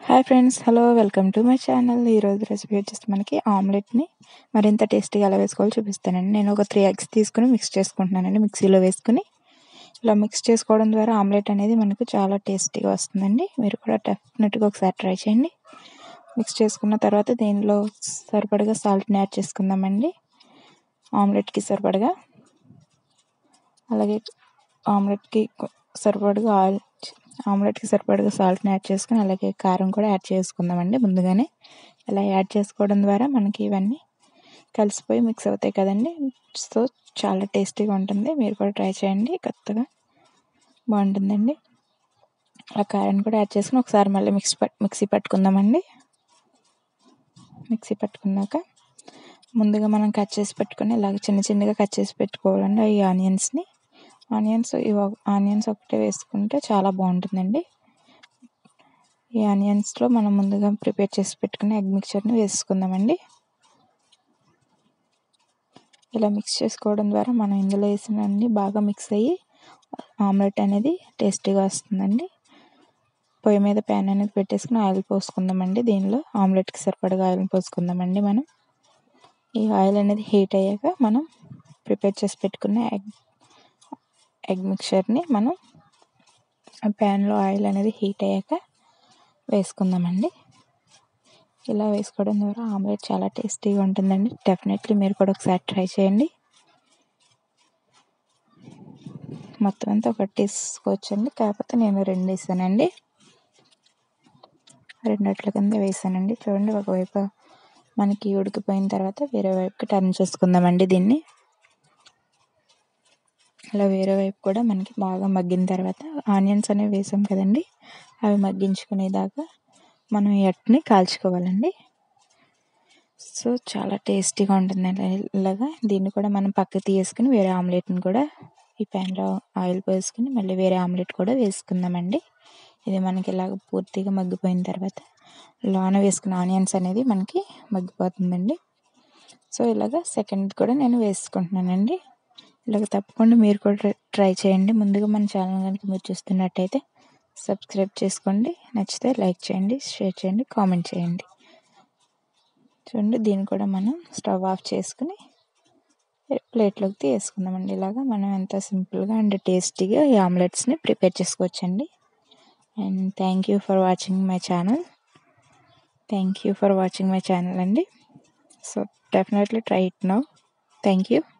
hi friends hello welcome to my channel ఈరోజు recipe వచ్చేసి మనకి ఆమ్లెట్ని మరింత టేస్టీగా ఎలా వేసుకోవాలో చూపిస్తానండి నేను ఒక త్రీ ఎగ్స్ తీసుకుని మిక్స్ చేసుకుంటున్నానండి మిక్సీలో వేసుకుని ఇలా మిక్స్ చేసుకోవడం ద్వారా ఆమ్లెట్ అనేది మనకు చాలా టేస్టీగా వస్తుందండి మీరు కూడా డెఫినెట్గా ఒకసారి ట్రై చేయండి మిక్స్ చేసుకున్న తర్వాత దీనిలో సరిపడగా సాల్ట్ని యాడ్ చేసుకుందామండి ఆమ్లెట్కి సరిపడగా అలాగే ఆమ్లెట్కి సరిపడగా ఆయిల్ ఆమ్లెట్కి సరిపడగా సాల్ట్ని యాడ్ చేసుకుని అలాగే కారం కూడా యాడ్ చేసుకుందామండి ముందుగానే ఇలా యాడ్ చేసుకోవడం ద్వారా మనకి ఇవన్నీ కలిసిపోయి మిక్స్ అవుతాయి కదండి సో చాలా టేస్టీగా ఉంటుంది మీరు కూడా ట్రై చేయండి కొత్తగా బాగుంటుందండి అలా కారం కూడా యాడ్ చేసుకుని ఒకసారి మళ్ళీ మిక్స్ మిక్సీ పట్టుకుందామండి మిక్సీ పట్టుకున్నాక ముందుగా మనం కట్ చేసి పెట్టుకొని ఇలాగ చిన్న చిన్నగా కట్ చేసి పెట్టుకోవాలండి ఈ ఆనియన్స్ని ఆనియన్స్ ఇవి ఆనియన్స్ ఒకటే వేసుకుంటే చాలా బాగుంటుందండి ఈ ఆనియన్స్లో మనం ముందుగా ప్రిపేర్ చేసి పెట్టుకుని ఎగ్ మిక్చర్ని వేసుకుందామండి ఇలా మిక్స్ చేసుకోవడం ద్వారా మనం ఇందులో వేసిన అన్ని బాగా మిక్స్ అయ్యి ఆమ్లెట్ అనేది టేస్టీగా వస్తుందండి పొయ్యి మీద ప్యాన్ అనేది పెట్టేసుకుని ఆయిల్ పోసుకుందామండి దీనిలో ఆమ్లెట్కి సరిపడగా ఆయిల్ పోసుకుందామండి మనం ఈ ఆయిల్ అనేది హీట్ అయ్యాక మనం ప్రిపేర్ చేసి పెట్టుకున్న ఎగ్ ఎగ్ మిక్చర్ని మనం ప్యాన్లో ఆయిల్ అనేది హీట్ అయ్యాక వేసుకుందామండి ఇలా వేసుకోవడం ద్వారా ఆమ్లెట్ చాలా టేస్టీగా ఉంటుందండి డెఫినెట్లీ మీరు కూడా ఒకసారి ట్రై చేయండి మొత్తం అంతా ఒకటి తీసుకోవచ్చండి కాకపోతే నేను రెండు వేసానండి రెండట్ల కింద వేసానండి చూడండి ఒకవైపు మనకి ఉడికిపోయిన తర్వాత వేరే వైపుకి టర్న్ చేసుకుందామండి దీన్ని అలా వేరే వైపు కూడా మనకి బాగా మగ్గిన తర్వాత ఆనియన్స్ అనేవి వేసాం కదండి అవి మగ్గించుకునేదాకా మనం ఎట్ని కాల్చుకోవాలండి సో చాలా టేస్టీగా ఉంటుంది ఇలాగా దీన్ని కూడా మనం పక్కకి తీసుకుని వేరే ఆమ్లెట్ని కూడా ఈ ప్యాన్లో ఆయిల్ పోసుకుని మళ్ళీ వేరే ఆమ్లెట్ కూడా వేసుకుందామండి ఇది మనకి ఇలాగ పూర్తిగా మగ్గిపోయిన తర్వాత లోన వేసుకున్న ఆనియన్స్ అనేది మనకి మగ్గిపోతుందండి సో ఇలాగ సెకండ్ కూడా నేను వేసుకుంటున్నానండి ఇలాగ తప్పకుండా మీరు కూడా ట్రై చేయండి ముందుగా మన ఛానల్ కనుక మీరు చూస్తున్నట్టయితే సబ్స్క్రైబ్ చేసుకోండి నచ్చితే లైక్ చేయండి షేర్ చేయండి కామెంట్ చేయండి చూడండి దీన్ని కూడా మనం స్టవ్ ఆఫ్ చేసుకుని ప్లేట్లోకి తీసుకుందామండి ఇలాగా మనం ఎంత సింపుల్గా అండ్ టేస్టీగా ఈ ఆమ్లెట్స్ని ప్రిపేర్ చేసుకోవచ్చండి and thank you for watching my channel thank you for watching my channel అండి so definitely try it now thank you